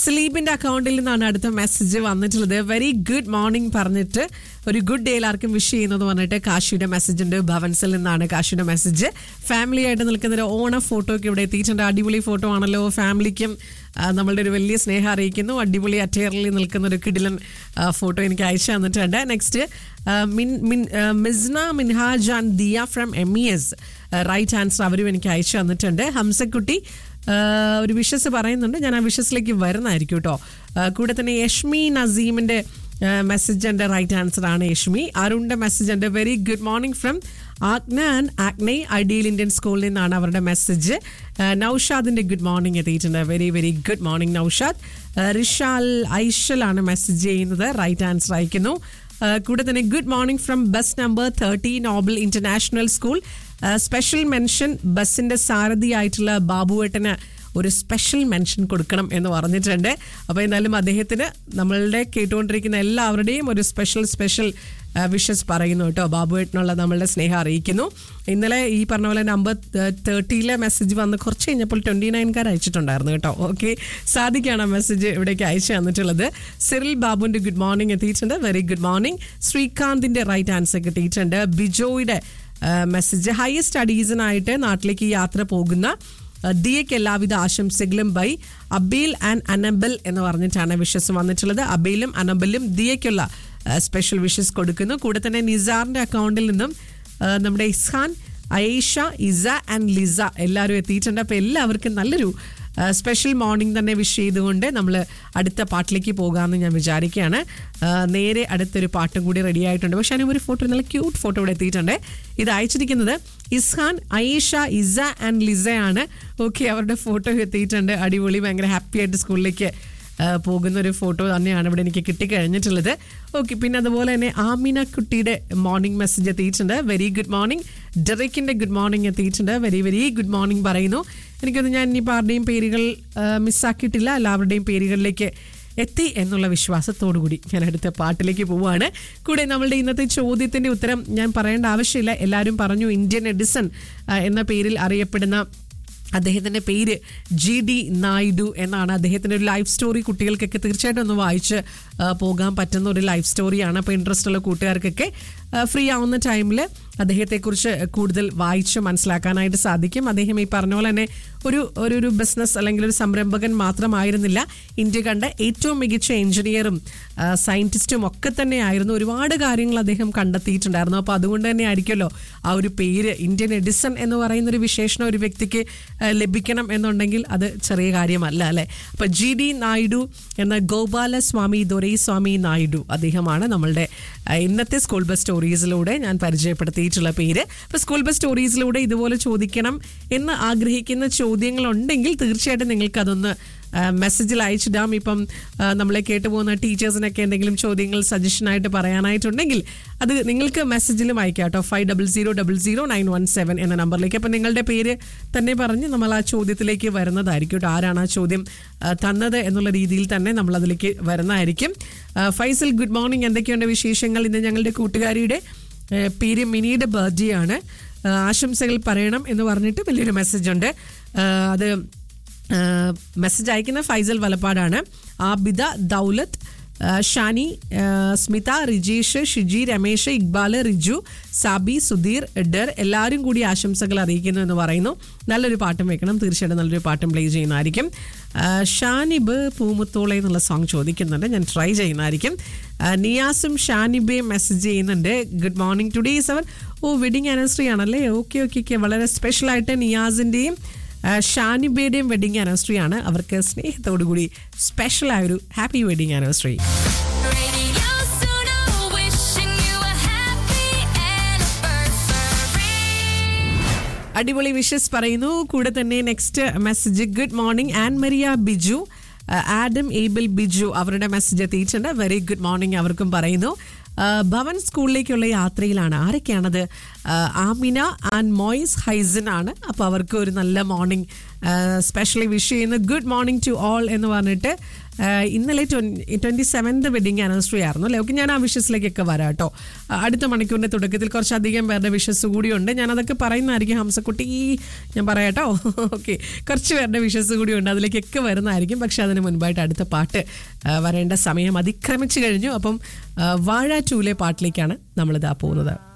സ്ലീപിന്റെ അക്കൗണ്ടിൽ നിന്നാണ് അടുത്ത മെസ്സേജ് വന്നിട്ടുള്ളത് വെരി ഗുഡ് മോർണിംഗ് പറഞ്ഞിട്ട് ഒരു ഗുഡ് ഡേ എല്ലാവർക്കും വിഷ് ചെയ്യുന്നത് പറഞ്ഞിട്ട് കാശിയുടെ മെസ്സേജ് ഉണ്ട് ഭവൻസിൽ നിന്നാണ് കാശിയുടെ മെസ്സേജ് ഫാമിലി ആയിട്ട് നിൽക്കുന്ന ഒരു ഓണ ഫോട്ടോ ഒക്കെ ഇവിടെ എത്തിയിട്ടുണ്ട് അടിപൊളി ഫോട്ടോ ആണല്ലോ ഫാമിലിക്കും ആ, നമ്മളുടെ ഒരു വലിയ സ്നേഹം അറിയിക്കുന്നു അടിപൊളി അറ്റയറിൽ നിൽക്കുന്ന ഒരു കിടിലൻ ആ, ഫോട്ടോ എനിക്ക് അയച്ചു തന്നിട്ടുണ്ട് നെക്സ്റ്റ് മിൻ മിൻ ആ, Misna Minhaj and Diya from M E S right answer അവരും എനിക്ക് അയച്ചു തന്നിട്ടുണ്ട് ഹംസക്കുട്ടി ആ, ഒരു വിഷസ് പറയുന്നുണ്ട് ഞാൻ ആ വിഷസിലേക്ക് വരുന്നതായിരിക്കും കേട്ടോ ആ, കൂടെ തന്നെ യഷ്മി നസീമിന്റെ മെസ്സേജ് എൻ്റെ റൈറ്റ് ആൻസർ ആണ് യഷ്മി അരുണിന്റെ മെസ്സേജ് ഉണ്ട് very good morning from Agna and Agnay ideal Indian സ്കൂളിൽ നിന്നാണ് അവരുടെ മെസ്സേജ് നൌഷാദിന്റെ ഗുഡ് മോർണിംഗ് എത്തിയിട്ടുണ്ട് very very good morning Naushad ആ, റിഷാൽ ഐഷലാണ് മെസ്സേജ് ചെയ്യുന്നത് റൈറ്റ് ആൻസർ അയക്കുന്നു ആ, കൂടെ തന്നെ good morning from bus number thirty Nobel international school special mention ബസ്സിന്റെ സാരഥിയായിട്ടുള്ള ബാബുവേട്ടന് ഒരു സ്പെഷ്യൽ മെൻഷൻ കൊടുക്കണം എന്ന് പറഞ്ഞിട്ടുണ്ട് അപ്പോൾ എന്തായാലും അദ്ദേഹത്തിന് നമ്മളുടെ കേട്ടുകൊണ്ടിരിക്കുന്ന എല്ലാവരുടെയും ഒരു സ്പെഷ്യൽ സ്പെഷ്യൽ വിഷസ് പറയുന്നു കേട്ടോ ബാബുവേട്ടനുള്ള നമ്മളുടെ സ്നേഹം അറിയിക്കുന്നു ഇന്നലെ ഈ പറഞ്ഞ പോലെ നമ്പർ തേർട്ടിയിലെ മെസ്സേജ് വന്ന് കുറച്ച് കഴിഞ്ഞപ്പോൾ ട്വൻറ്റി നയൻകാർ അയച്ചിട്ടുണ്ടായിരുന്നു കേട്ടോ ഓക്കെ സാധിക്കാണ് മെസ്സേജ് ഇവിടേക്ക് അയച്ചു തന്നിട്ടുള്ളത് സിറിൽ ബാബുവിൻ്റെ ഗുഡ് മോർണിംഗ് എത്തിയിട്ടുണ്ട് വെരി ഗുഡ് മോർണിംഗ് ശ്രീകാന്തിൻ്റെ റൈറ്റ് ആൻസർ കിട്ടിയിട്ടുണ്ട് ബിജോയുടെ മെസ്സേജ് ഹയർ സ്റ്റഡീസിനായിട്ട് നാട്ടിലേക്ക് യാത്ര പോകുന്ന അഹ് ദിയയ്ക്ക് എല്ലാവിധ ആശംസകളും ബൈ അബീൽ ആൻഡ് അനബൽ എന്ന് പറഞ്ഞിട്ടാണ് വിഷസ് വന്നിട്ടുള്ളത് അബീലും അനബലും ദിയയ്ക്കുള്ള സ്പെഷ്യൽ വിഷസ് കൊടുക്കുന്നു കൂടെ തന്നെ നിസാറിന്റെ അക്കൗണ്ടിൽ നിന്നും അഹ് നമ്മുടെ ഇസ്ഹാൻ അയേഷ ഇസ ആൻഡ് ലിസ എല്ലാവരും എത്തിയിട്ടുണ്ട് അപ്പോൾ എല്ലാവർക്കും നല്ലൊരു സ്പെഷ്യൽ മോർണിംഗ് തന്നെ വിഷ് ചെയ്തുകൊണ്ട് നമ്മൾ അടുത്ത പാട്ടിലേക്ക് പോകാമെന്ന് ഞാൻ വിചാരിക്കുകയാണ് ആ, നേരെ അടുത്തൊരു പാട്ടും കൂടി റെഡി ആയിട്ടുണ്ട് പക്ഷേ അതിന് ഒരു ഫോട്ടോ നല്ല ക്യൂട്ട് ഫോട്ടോ ഇവിടെ എത്തിയിട്ടുണ്ട് ഇത് അയച്ചിരിക്കുന്നത് ഇസ്ഹാൻ അയേഷ ഇസ ആൻഡ് ലിസയാണ് ഓക്കെ അവരുടെ ഫോട്ടോ എത്തിയിട്ടുണ്ട് അടിപൊളി ഭയങ്കര ഹാപ്പി ആയിട്ട് സ്കൂളിലേക്ക് ആ, പോകുന്ന ഒരു ഫോട്ടോ തന്നെയാണ് ഇവിടെ എനിക്ക് കിട്ടിക്കഴിഞ്ഞിട്ടുള്ളത് ഓക്കെ പിന്നെ അതുപോലെ തന്നെ ആമിന കുട്ടിയുടെ മോർണിംഗ് മെസ്സേജ് എത്തിയിട്ടുണ്ട് വെരി ഗുഡ് മോർണിംഗ് ഡെറിക്കിന്റെ ഗുഡ് മോർണിംഗ് എത്തിയിട്ടുണ്ട് വെരി വെരി ഗുഡ് മോർണിംഗ് പറയുന്നു എനിക്കൊന്ന് ഞാൻ ഇനിയിപ്പോൾ ആരുടെയും പേരുകൾ ആ, മിസ്സാക്കിയിട്ടില്ല എല്ലാവരുടെയും പേരുകളിലേക്ക് എത്തി എന്നുള്ള വിശ്വാസത്തോടു കൂടി ഞാൻ അടുത്ത പാട്ടിലേക്ക് പോവുകയാണ് കൂടെ നമ്മളുടെ ഇന്നത്തെ ചോദ്യത്തിന്റെ ഉത്തരം ഞാൻ പറയേണ്ട ആവശ്യമില്ല എല്ലാവരും പറഞ്ഞു ഇന്ത്യൻ എഡിസൺ ആ, എന്ന പേരിൽ അറിയപ്പെടുന്ന അദ്ദേഹത്തിന്റെ പേര് ജി ഡി നായിഡു എന്നാണ് അദ്ദേഹത്തിന്റെ ഒരു ലൈഫ് സ്റ്റോറി കുട്ടികൾക്കൊക്കെ തീർച്ചയായിട്ടും ഒന്ന് വായിച്ച് ആ, പോകാൻ പറ്റുന്ന ഒരു ലൈഫ് സ്റ്റോറിയാണ് അപ്പോൾ ഇൻട്രസ്റ്റ് ഉള്ള കൂട്ടുകാർക്കൊക്കെ ഫ്രീ ആവുന്ന ടൈമിൽ അദ്ദേഹത്തെക്കുറിച്ച് കൂടുതൽ വായിച്ച് മനസ്സിലാക്കാനായിട്ട് സാധിക്കും അദ്ദേഹം ഈ പറഞ്ഞ പോലെ തന്നെ ഒരു ഒരു ഒരു ബിസിനസ് അല്ലെങ്കിൽ ഒരു സംരംഭകൻ മാത്രമായിരുന്നില്ല ഇന്ത്യ കണ്ട ഏറ്റവും മികച്ച എഞ്ചിനീയറും സയന്റിസ്റ്റും ഒക്കെ തന്നെ ആയിരുന്നു ഒരുപാട് കാര്യങ്ങൾ അദ്ദേഹം കണ്ടെത്തിയിട്ടുണ്ടായിരുന്നു അപ്പോൾ അതുകൊണ്ട് തന്നെ ആയിരിക്കുമല്ലോ ആ ഒരു പേര് ഇന്ത്യൻ എഡിസൺ എന്ന് പറയുന്ന ഒരു വിശേഷണം ഒരു വ്യക്തിക്ക് ആ, ലഭിക്കണം എന്നുണ്ടെങ്കിൽ അത് ചെറിയ കാര്യമല്ല അല്ലേ അപ്പൊ ജി ഡി നായിഡു എന്ന ഗോപാലസ്വാമി ദൊരൈസ്വാമി നായിഡു അദ്ദേഹമാണ് നമ്മളുടെ ആ, ഇന്നത്തെ സ്കൂൾ ബസ് സ്റ്റോറീസിലൂടെ ഞാൻ പരിചയപ്പെടുത്തിയിട്ടുള്ള പേര് അപ്പൊ സ്കൂൾ ബസ് സ്റ്റോറീസിലൂടെ ഇതുപോലെ ചോദിക്കണം എന്ന് ആഗ്രഹിക്കുന്ന ചോദ്യങ്ങളുണ്ടെങ്കിൽ തീർച്ചയായിട്ടും നിങ്ങൾക്ക് അതൊന്ന് മെസ്സേജിൽ അയച്ചിടാം ഇപ്പം ആ, നമ്മളെ കേട്ടു പോകുന്ന ടീച്ചേഴ്സിനൊക്കെ എന്തെങ്കിലും ചോദ്യങ്ങൾ സജഷനായിട്ട് പറയാനായിട്ടുണ്ടെങ്കിൽ അത് നിങ്ങൾക്ക് മെസ്സേജിലും അയക്കാം കേട്ടോ five double zero double zero nine one seven എന്ന നമ്പറിലേക്ക് അപ്പം നിങ്ങളുടെ പേര് തന്നെ പറഞ്ഞ് നമ്മൾ ആ ചോദ്യത്തിലേക്ക് വരുന്നതായിരിക്കും കേട്ടോ ആരാണ് ആ ചോദ്യം ആ, തന്നത് എന്നുള്ള രീതിയിൽ തന്നെ നമ്മൾ അതിലേക്ക് വരുന്നതായിരിക്കും ആ, ഫൈസൽ ഗുഡ് മോർണിംഗ് എന്തൊക്കെയുണ്ട് വിശേഷങ്ങൾ ഇന്ന് ഞങ്ങളുടെ കൂട്ടുകാരിയുടെ ആ, പേര് മിനിയുടെ ബർത്ത്ഡേ ആണ് ആ, ആശംസകൾ പറയണം എന്ന് പറഞ്ഞിട്ട് വലിയൊരു മെസ്സേജ് ഉണ്ട് ആ, അത് മെസ്സേജ് അയക്കുന്ന ഫൈസൽ വലപ്പാടാണ് ആബിദ ദൗലത്ത് ആ, ഷാനി ആ, സ്മിത റിജീഷ് ഷിജി രമേശ് ഇക്ബാൽ റിജു സാബി സുധീർ ഡർ എല്ലാവരും കൂടി ആശംസകൾ അറിയിക്കുന്നു എന്ന് പറയുന്നു നല്ലൊരു പാട്ടും വെക്കണം തീർച്ചയായിട്ടും നല്ലൊരു പാട്ടും പ്ലേ ചെയ്യുന്നതായിരിക്കും ആ, ഷാനിബ് പൂമുത്തോളെ എന്നുള്ള സോങ് ചോദിക്കുന്നുണ്ട് ഞാൻ ട്രൈ ചെയ്യുന്നതായിരിക്കും ആ, നിയാസും ഷാനിബയും മെസ്സേജ് ചെയ്യുന്നുണ്ട് good morning today is our oh wedding anniversary ആണല്ലേ ഓക്കെ ഓക്കെ ഓക്കെ വളരെ സ്പെഷ്യലായിട്ട് നിയാസിൻ്റെയും ആ, ഷാനിബയുടെയും വെഡിങ് ആനിവേഴ്സറി ആണ് അവർക്ക് സ്നേഹത്തോടു കൂടി സ്പെഷ്യൽ ആയ ഒരു happy wedding anniversary Radio Suno, wishing you a happy anniversary. അടിപൊളി വിഷസ് പറയുന്നു കൂടെ തന്നെ next message good morning and Maria Biju ആ, ആഡം ഏബിൾ ബിജു അവരുടെ മെസ്സേജ് എത്തിയിട്ടുണ്ട് വെരി ഗുഡ് മോർണിംഗ് അവർക്കും പറയുന്നു ആ, ഭവൻ സ്കൂളിലേക്കുള്ള യാത്രയിലാണ് ആരൊക്കെയാണത് ആ, ആമിന ആൻഡ് മോയിസ് ഹൈസൻ ആണ് അപ്പോൾ അവർക്ക് ഒരു നല്ല മോർണിംഗ് സ്പെഷ്യലി വിഷ് ചെയ്യുന്നു ഗുഡ് മോർണിംഗ് ടു ഓൾ എന്ന് പറഞ്ഞിട്ട് ആ, ഇന്നലെ ട്വൻറ്റി സെവൻത് വെഡിങ് ആനിവേഴ്സറി ആയിരുന്നു അല്ലേ ഓക്കെ ഞാൻ ആ വിഷസിലേക്കൊക്കെ വരാം കേട്ടോ ആ, അടുത്ത മണിക്കൂറിൻ്റെ തുടക്കത്തിൽ കുറച്ചധികം പേരുടെ വിഷസ് കൂടിയുണ്ട് ഞാൻ അതൊക്കെ പറയുന്നതായിരിക്കും ഹംസക്കുട്ടി ഞാൻ പറയാട്ടോ ഓക്കെ കുറച്ച് പേരുടെ വിഷസ് കൂടിയുണ്ട് അതിലേക്കൊക്കെ വരുന്നതായിരിക്കും പക്ഷെ അതിന് മുൻപായിട്ട് അടുത്ത പാട്ട് ആ, വരേണ്ട സമയം അതിക്രമിച്ചു കഴിഞ്ഞു അപ്പം ആ, വാഴ ടൂലെ പാട്ടിലേക്കാണ് നമ്മളിതാ പോകുന്നത്